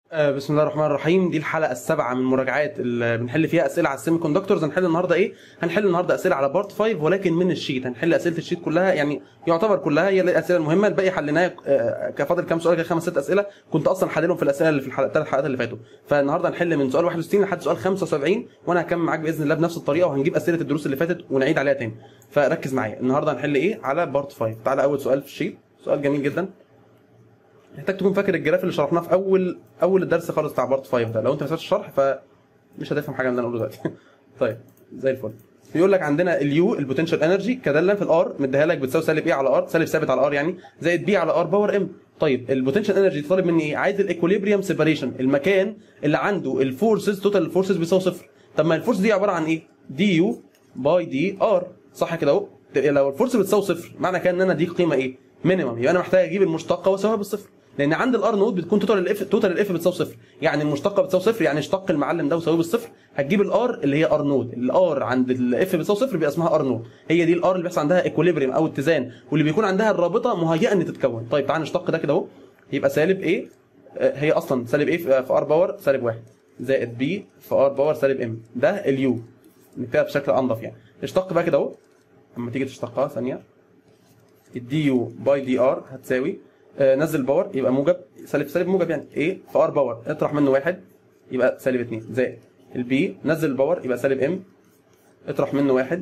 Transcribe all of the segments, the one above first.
آه، بسم الله الرحمن الرحيم دي الحلقه السابعه من مراجعات اللي بنحل فيها اسئله على السيمي كوندكتورز هنحل النهارده ايه هنحل النهارده اسئله على بارت 5 ولكن من الشيت هنحل اسئله الشيت كلها يعني يعتبر كلها هي الاسئله المهمه الباقي حليناها آه، كفاضل كام سؤال كده خمس ست اسئله كنت اصلا حللهم في الاسئله اللي في الحلقه الثلاث حلقات اللي فاتوا فالنهارده هنحل من سؤال 61 لحد سؤال 75 وانا هكمل معاك باذن الله بنفس الطريقه وهنجيب اسئله الدروس اللي فاتت ونعيد عليها تاني فركز معايا النهارده هنحل ايه على بارت 5 تعالى اول سؤال في الشيت سؤال جميل جدا محتاج تكون فاكر الجراف اللي شرحناه في اول اول الدرس خالص بتاع بارت 5 ده لو انت ما سمعتش الشرح فمش هتفهم حاجه من اللي انا اقوله دلوقتي طيب زي الفل بيقول لك عندنا اليو البوتنشال انرجي كداله في الار مديها لك بتساوي سالب ايه على ار سالب ثابت على ار يعني زائد بي على ار باور ام طيب البوتنشال انرجي طالب مني ايه عايز الايكوليبريم سيبريشن المكان اللي عنده الفورسز توتال الفورسز بيساوي صفر طب ما الفورس دي عباره عن ايه دي يو باي دي ار صح كده اهو لو الفورس بتساوي صفر معنى كده ان انا دي قيمه ايه مينيمم يبقى انا محتاج اجيب المشتقه واساويها بالصفر لان عند الار نود بتكون توتال الاف توتال الاف بتساوي صفر يعني المشتقه بتساوي صفر يعني اشتق المعلم ده وساويه بالصفر هتجيب الار اللي هي ار نود الار عند الاف بتساوي صفر بيبقى اسمها ار نود هي دي الار اللي بيحصل عندها ايكوليبريم او اتزان واللي بيكون عندها الرابطه مهيئه ان تتكون طيب تعال نشتق ده كده اهو يبقى سالب ايه آه، هي اصلا سالب ايه في ار باور سالب واحد زائد بي في ار باور سالب ام ده اليو نكتبها بشكل انظف يعني اشتق بقى كده اهو اما تيجي تشتقها ثانيه الدي يو باي دي ار هتساوي آه، نزل باور يبقى موجب سالب سالب موجب يعني ايه في ار باور اطرح منه واحد يبقى سالب 2 زائد البي نزل الباور يبقى سالب ام اطرح منه واحد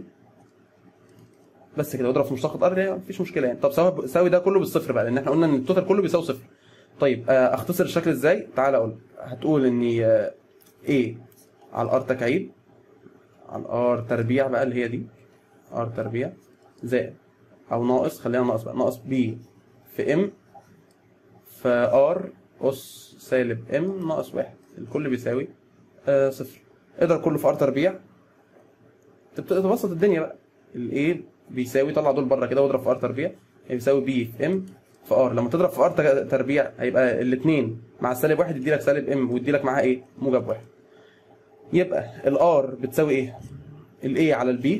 بس كده اضرب في مشتقة ار يعني مفيش مشكله يعني طب ساوي ساوي ده كله بالصفر بقى لان احنا قلنا ان التوتال كله بيساوي صفر طيب آه، اختصر الشكل ازاي تعال اقول هتقول ان آه، A على الار تكعيب على الار تربيع بقى اللي هي دي ار تربيع زائد او ناقص خلينا ناقص بقى ناقص بي في ام في ار اس سالب ام ناقص واحد الكل بيساوي آه صفر اضرب كله في ار تربيع تبتدي تبسط الدنيا بقى الايه بيساوي طلع دول بره كده واضرب في ار تربيع بيساوي بي في ام في ار لما تضرب في ار تربيع هيبقى الاثنين مع السالب واحد يدي لك سالب ام ويدي لك معاها ايه موجب واحد يبقى الار بتساوي ايه الاي على البي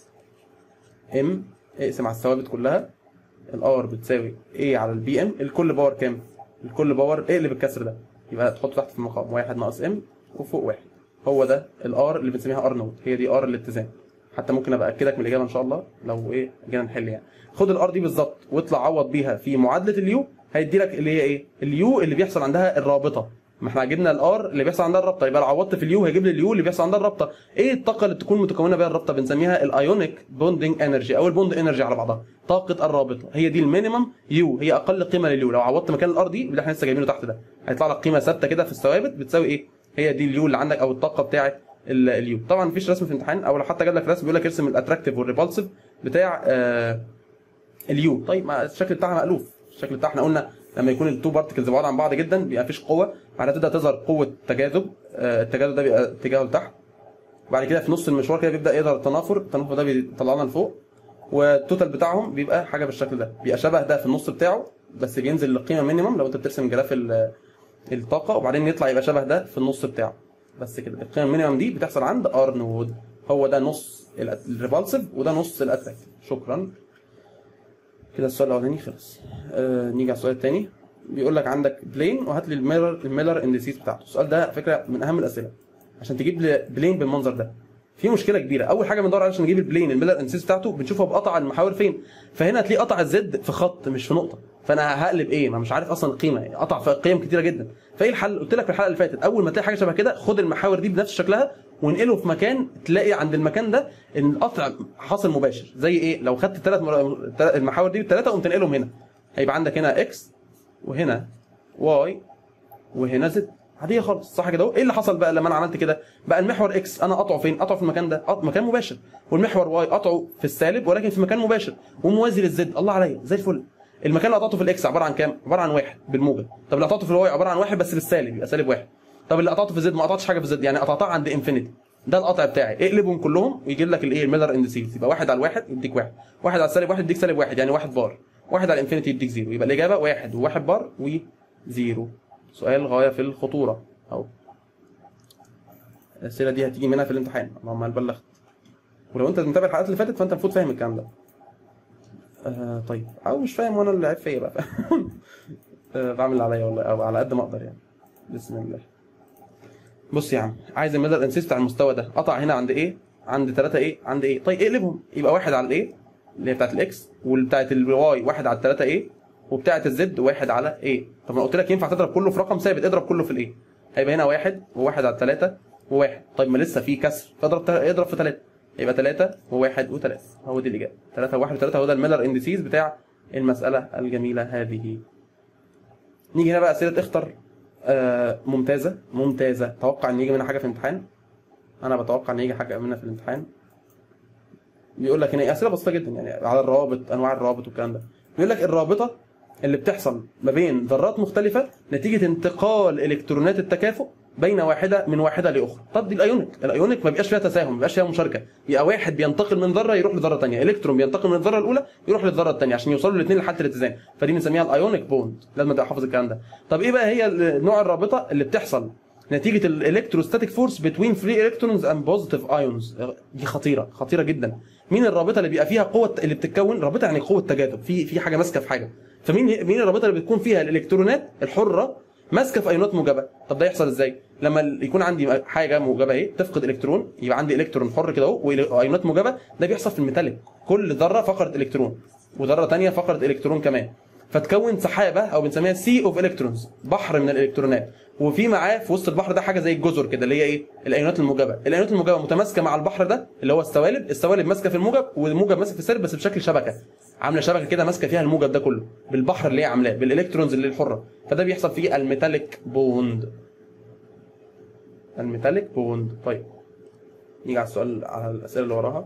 ام اقسم على الثوابت كلها الار بتساوي ايه على البي ام الكل باور كام الكل باور اقلب الكسر ده يبقى تحطه تحت في المقام واحد ناقص ام وفوق واحد هو ده الار اللي بنسميها ار نود هي دي ار الاتزان حتى ممكن ابقى اكدك من الاجابه ان شاء الله لو ايه جينا نحل يعني خد الار دي بالظبط واطلع عوض بيها في معادله اليو هيدي لك اللي هي ايه اليو اللي بيحصل عندها الرابطه ما احنا جبنا الار اللي بيحصل عندها الرابطه يبقى لو عوضت في اليو هيجيب لي اليو اللي بيحصل عندها الرابطه ايه الطاقه اللي تكون متكونه بها الرابطه بنسميها الايونيك بوندنج انرجي او البوند انرجي على بعضها طاقه الرابطه هي دي المينيمم يو هي اقل قيمه لليو لو عوضت مكان الار دي اللي احنا لسه جايبينه تحت ده هيطلع لك قيمه ثابته كده في الثوابت بتساوي ايه هي دي اليو اللي عندك او الطاقه بتاعه ال- اليو طبعا مفيش رسم في الامتحان او لو حتى جاب لك رسم بيقول لك ارسم الاتراكتيف والريبالسيف بتاع آه اليو طيب ما الشكل بتاعها مألوف الشكل بتاعها احنا قلنا لما يكون التو بارتكلز بعاد عن بعض جدا بيبقى مفيش قوه بعدها تبدا تظهر قوه تجاذب آه، التجاذب ده بيبقى اتجاهه لتحت وبعد كده في نص المشوار كده بيبدا يظهر التنافر التنافر ده بيطلعنا لفوق والتوتال بتاعهم بيبقى حاجه بالشكل ده بيبقى شبه ده في النص بتاعه بس بينزل للقيمه مينيمم لو انت بترسم جراف ال- الطاقه وبعدين يطلع يبقى شبه ده في النص بتاعه بس كده القيمه المينيمم دي بتحصل عند ار نود هو ده نص الريبالسيف وده نص الاتراكتيف شكرا كده السؤال الاولاني خلص آه نيجي على السؤال الثاني بيقول لك عندك بلين وهات لي الميلر الميلر اندسيس بتاعته السؤال ده على فكره من اهم الاسئله عشان تجيب لي بلين بالمنظر ده في مشكله كبيره اول حاجه بندور عليها عشان نجيب البلين الميلر اندسيس بتاعته بنشوف هو بقطع المحاور فين فهنا هتلاقيه قطع الزد في خط مش في نقطه فانا هقلب ايه ما مش عارف اصلا القيمه قطع في قيم كتيره جدا فايه الحل قلت لك في الحلقه اللي فاتت اول ما تلاقي حاجه شبه كده خد المحاور دي بنفس شكلها وانقله في مكان تلاقي عند المكان ده ان القطع حاصل مباشر زي ايه لو خدت الثلاث المحاور دي الثلاثه قمت تنقلهم هنا هيبقى عندك هنا اكس وهنا واي وهنا زد عاديه خالص صح كده اهو ايه اللي حصل بقى لما انا عملت كده بقى المحور اكس انا قطعه فين قطعه في المكان ده قط... مكان مباشر والمحور واي قطعه في السالب ولكن في مكان مباشر وموازي للزد الله عليا زي الفل المكان اللي قطعته في الاكس عباره عن كام عباره عن واحد بالموجب طب اللي قطعته في الواي عباره عن واحد بس بالسالب يبقى سالب واحد طب اللي قطعته في الزد ما قطعتش حاجه في الزد يعني قطعتها عند انفينيتي ده القطع بتاعي اقلبهم كلهم ويجيب لك الايه الميلر اندسيز يبقى واحد على الواحد يديك واحد واحد على السالب واحد يديك سالب واحد يعني واحد بار واحد على الانفينيتي يديك زيرو يبقى الاجابه واحد وواحد بار وزيرو سؤال غايه في الخطوره اهو الاسئله دي هتيجي منها في الامتحان اللهم هل بلغت ولو انت متابع الحلقات اللي فاتت فانت المفروض فاهم الكلام ده آه طيب او مش فاهم وانا اللي عيب فيا بقى آه بعمل اللي عليا والله او على قد ما اقدر يعني بسم الله بص يا عم عايز الميدل انسيس بتاع المستوى ده قطع هنا عند ايه عند 3 ايه عند ايه طيب اقلبهم يبقى واحد على الايه اللي هي بتاعت الاكس والبتاعت الواي واحد على 3 ايه وبتاعت الزد واحد على ايه طب انا قلت لك ينفع تضرب كله في رقم ثابت اضرب كله في الايه هيبقى هنا واحد وواحد على 3 وواحد طيب ما لسه في كسر فاضرب تا- اضرب في 3 يبقى 3 وواحد وثلاثة هو دي الاجابه 3 وواحد وثلاثة هو ده الميلر انديسيز بتاع المساله الجميله هذه نيجي هنا بقى اسئله اختر آه ممتازه ممتازه توقع ان يجي منها حاجه في الامتحان انا بتوقع ان يجي حاجه منها في الامتحان بيقول لك هنا اسئله بسيطه جدا يعني على الروابط انواع الروابط والكلام ده بيقول لك الرابطه اللي بتحصل ما بين ذرات مختلفه نتيجه انتقال الكترونات التكافؤ بين واحده من واحده لاخرى طب دي الايونيك الايونيك ما بيبقاش فيها تساهم ما بيبقاش فيها مشاركه يبقى واحد بينتقل من ذره يروح لذره ثانيه الكترون بينتقل من الذره الاولى يروح للذره الثانيه عشان يوصلوا الاثنين لحاله الاتزان فدي بنسميها الايونيك بوند لازم تبقى حافظ الكلام ده طب ايه بقى هي ال- نوع الرابطه اللي بتحصل نتيجه الالكتروستاتيك فورس بتوين فري الكترونز اند بوزيتيف ايونز دي خطيره خطيره جدا مين الرابطه اللي بيبقى فيها قوه اللي بتتكون رابطه يعني قوه تجاذب في في حاجه ماسكه في حاجه فمين مين الرابطه اللي بتكون فيها الالكترونات الحره ماسكه في ايونات موجبه طب ده يحصل ازاي لما ال- يكون عندي حاجه موجبه اهي تفقد الكترون يبقى عندي الكترون حر كده اهو وإل- وايونات موجبه ده بيحصل في الميتاليك كل ذره فقدت الكترون وذره ثانيه فقدت الكترون كمان فتكون سحابه او بنسميها سي اوف الكترونز بحر من الالكترونات وفي معاه في وسط البحر ده حاجه زي الجزر كده اللي هي ايه الايونات الموجبه الايونات الموجبه متماسكه مع البحر ده اللي هو السوالب السوالب ماسكه في الموجب والموجب ماسك في السالب بس بشكل شبكه عامله شبكه كده ماسكه فيها الموجب ده كله بالبحر اللي هي عاملاه بالالكترونز اللي الحره فده بيحصل فيه الميتاليك بوند الميتاليك بوند طيب نيجي على السؤال على الاسئله اللي وراها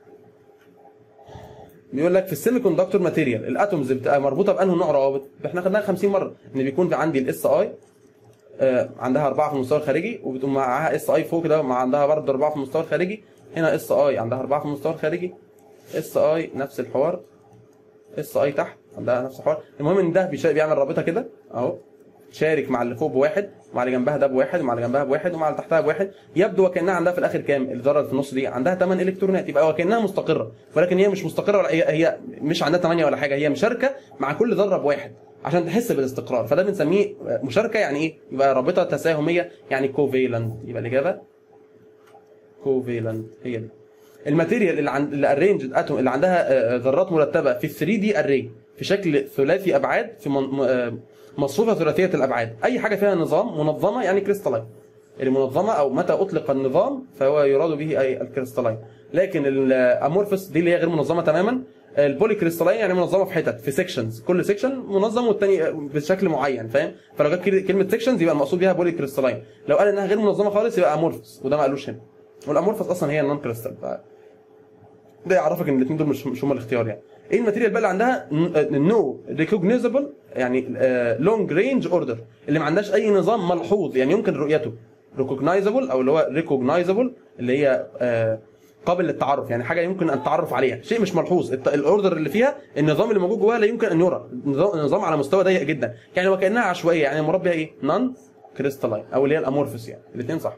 بيقول لك في السيمي كوندكتور ماتيريال الاتومز بتبقى مربوطه بانه نوع روابط احنا خدناها 50 مره ان بيكون في عندي الاس اي عندها اربعه في المستوى الخارجي وبتقوم معاها اس اي فوق كده مع عندها برضه اربعه في المستوى الخارجي هنا اس اي عندها اربعه في المستوى الخارجي اس اي نفس الحوار اس اي تحت عندها نفس الحوار المهم ان ده بيشا- بيعمل رابطه كده اهو شارك مع اللي فوق بواحد ومع اللي جنبها ده بواحد ومع اللي جنبها بواحد ومع اللي تحتها بواحد يبدو وكانها عندها في الاخر كام الذره اللي في النص دي عندها 8 الكترونات يبقى وكانها مستقره ولكن هي مش مستقره ولا هي هي مش عندها 8 ولا حاجه هي مشاركه مع كل ذره بواحد عشان تحس بالاستقرار فده بنسميه مشاركه يعني ايه يبقى رابطه تساهميه يعني كوفيلنت يبقى الاجابه كوفيلنت هي دي الماتيريال اللي عند اللي ارينجد اتوم اللي عندها آه، ذرات مرتبه في 3 دي اري في شكل ثلاثي ابعاد في من- م- آه، مصفوفه ثلاثيه الابعاد اي حاجه فيها نظام منظمه يعني كريستالاين المنظمه او متى اطلق النظام فهو يراد به اي الكريستالاين لكن الامورفس دي اللي هي غير منظمه تماما البولي كريستالاين يعني منظمه في حتت في سيكشنز كل سيكشن منظم والتاني بشكل معين فاهم فلو جت كل- كلمه سيكشنز يبقى المقصود بيها بولي كريستالاين لو قال انها غير منظمه خالص يبقى امورفس وده ما قالوش هنا والامورفس اصلا هي النون كريستال ده يعرفك ان الاثنين دول مش مش هم الاختيار يعني ايه الماتيريال بقى اللي عندها نو ريكوجنيزبل يعني لونج رينج اوردر اللي ما عندهاش اي نظام ملحوظ يعني يمكن رؤيته ريكوجنايزبل او اللي هو ريكوجنايزبل اللي هي آه، قابل للتعرف يعني حاجه يمكن ان التعرف عليها شيء مش ملحوظ الت- الاوردر اللي فيها النظام اللي موجود جواها لا يمكن ان يرى نظام نظام على مستوى ضيق جدا يعني وكانها عشوائيه يعني مراد بها ايه نون كريستالاين او اللي هي الامورفس يعني الاثنين صح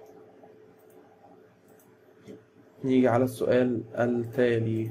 نيجي على السؤال التالي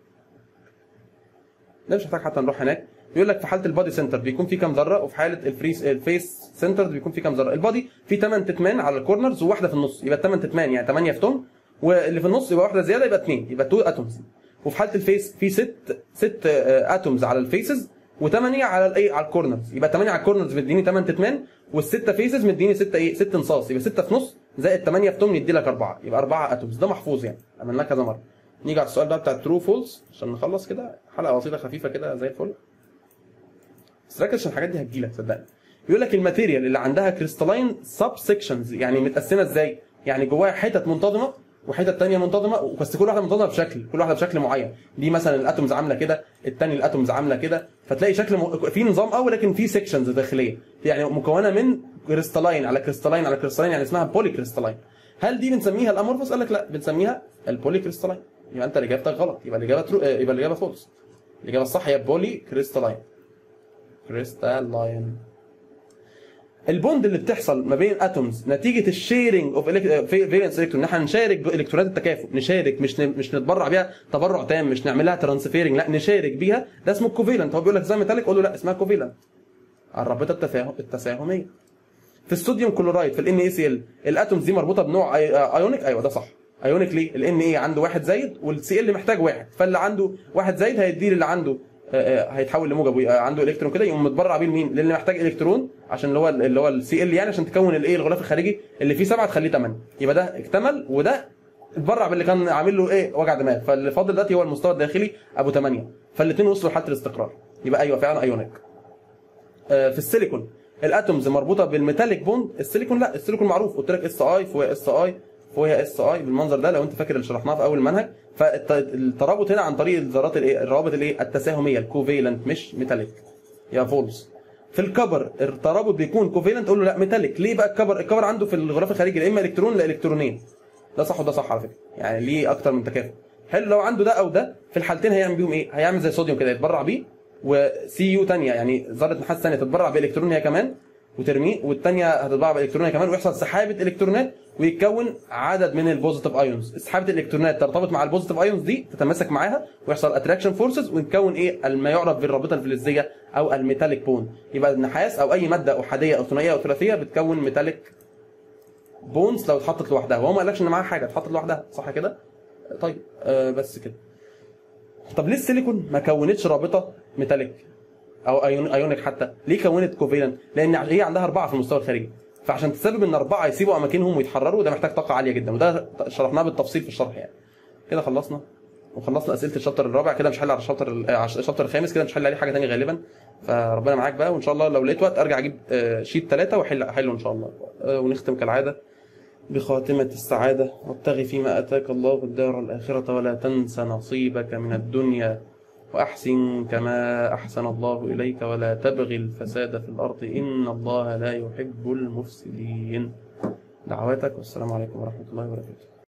ده مش محتاج حتى نروح هناك بيقول لك في حاله البادي سنتر بيكون في كام ذره وفي حاله الفريس الفيس سنتر بيكون في كام ذره البادي في 8 تتمان على الكورنرز وواحده في النص يبقى 8 تتمان يعني 8 في توم واللي في النص يبقى واحده زياده يبقى 2 يبقى 2 اتومز وفي حاله الفيس في 6 6 اتومز على الفيسز و8 على الايه على الكورنرز يبقى 8 على الكورنرز مديني 8 تتمان والسته فيسز مديني 6 ايه 6 نصاص يبقى 6 في نص زائد 8 في توم يدي لك 4 يبقى 4 اتومز ده محفوظ يعني عملناه كذا مره نيجي على السؤال بقى بتاع ترو فولس عشان نخلص كده حلقه بسيطه خفيفه كده زي الفل بس ركز عشان الحاجات دي هتجيلك صدقني بيقول لك الماتيريال اللي عندها كريستالاين سب سيكشنز يعني متقسمه ازاي؟ يعني جواها حتت منتظمه وحتت تانية منتظمه بس كل واحده منتظمه بشكل كل واحده بشكل معين دي مثلا الاتومز عامله كده الثاني الاتومز عامله كده فتلاقي شكل م... في نظام قوي لكن في سيكشنز داخليه يعني مكونه من كريستالاين على كريستالاين على كريستالاين يعني اسمها بولي كريستالاين هل دي بنسميها الامورفوس؟ قال لك لا بنسميها البولي كريستالاين يبقى انت اجابتك غلط يبقى الاجابه ترو... آه، يبقى الاجابه فولس الاجابه الصح هي بولي كريستالاين كريستالاين البوند اللي بتحصل ما بين اتومز نتيجه الشيرنج اوف فالنس الكترون ان احنا نشارك الكترونات التكافؤ نشارك مش ن- مش نتبرع بيها تبرع تام مش نعمل لها ترانسفيرنج لا نشارك بيها ده اسمه كوفيلنت هو بيقول لك زي ميتاليك قول له لا اسمها كوفيلنت الرابطه التفاهم التساهميه في الصوديوم كلورايد في الان اي سي ال الاتومز دي مربوطه بنوع أي- آه، ايونيك ايوه ده صح ايونيك ليه؟ الان اي عنده واحد زايد والسي ال محتاج واحد فاللي عنده واحد زايد هيديه اللي عنده آه، آه، هيتحول لموجب ويبقى عنده الكترون كده يقوم متبرع بيه لمين؟ للي محتاج الكترون عشان اللي هو اللي هو السي ال يعني عشان تكون الايه الغلاف الخارجي اللي فيه سبعه تخليه 8 يبقى ده اكتمل وده اتبرع باللي كان عامل له ايه وجع دماغ فاللي فاضل دلوقتي هو المستوى الداخلي ابو 8 فالاثنين وصلوا لحاله الاستقرار يبقى ايوه فعلا ايونيك آه، في السيليكون الاتومز مربوطه بالميتاليك بوند السيليكون لا السيليكون معروف قلت لك اس اي فوق اس اي فوقها اس اي بالمنظر ده لو انت فاكر اللي شرحناه في اول المنهج فالترابط هنا عن طريق الذرات الايه الروابط الايه التساهميه الكوفيلنت مش ميتاليك يا فولز في الكبر الترابط بيكون كوفيلنت تقول له لا ميتاليك ليه بقى الكبر الكبر عنده في الغلاف الخارجي لا اما الكترون لا الكترونين ده صح وده صح على فكره يعني ليه اكتر من تكافؤ حلو لو عنده ده او ده في الحالتين هيعمل بيهم ايه هيعمل زي صوديوم كده يتبرع بيه وسي يو ثانيه يعني ذره نحاس ثانيه تتبرع بالكترون هي كمان وترميه والثانيه هتتبرع بالكترون هي كمان ويحصل سحابه الكترونات ويتكون عدد من البوزيتيف ايونز سحابه الالكترونات ترتبط مع البوزيتيف ايونز دي تتماسك معاها ويحصل اتراكشن فورسز ونكون ايه ما يعرف بالرابطه الفلزيه او الميتاليك بون يبقى النحاس او اي ماده احاديه او ثنائيه او ثلاثيه بتكون ميتاليك بونز لو اتحطت لوحدها وهو ما قالكش ان معاها حاجه اتحطت لوحدها صح كده طيب آه بس كده طب ليه السيليكون ما كونتش رابطه ميتاليك او أيون- ايونيك حتى ليه كونت كوفيلنت لان هي عندها اربعه في المستوى الخارجي فعشان تسبب ان اربعه يسيبوا اماكنهم ويتحرروا ده محتاج طاقه عاليه جدا وده شرحناه بالتفصيل في الشرح يعني كده خلصنا وخلصنا اسئله الشابتر الرابع كده مش حل على الشابتر ال- على الشابتر الخامس كده مش حل عليه حاجه ثانيه غالبا فربنا معاك بقى وان شاء الله لو لقيت وقت ارجع اجيب آه، شيت ثلاثه واحل احله ان شاء الله آه، ونختم كالعاده بخاتمة السعادة وابتغ فيما أتاك الله الدار الآخرة ولا تنس نصيبك من الدنيا وأحسن كما أحسن الله إليك ولا تبغي الفساد في الأرض إن الله لا يحب المفسدين دعواتك والسلام عليكم ورحمة الله وبركاته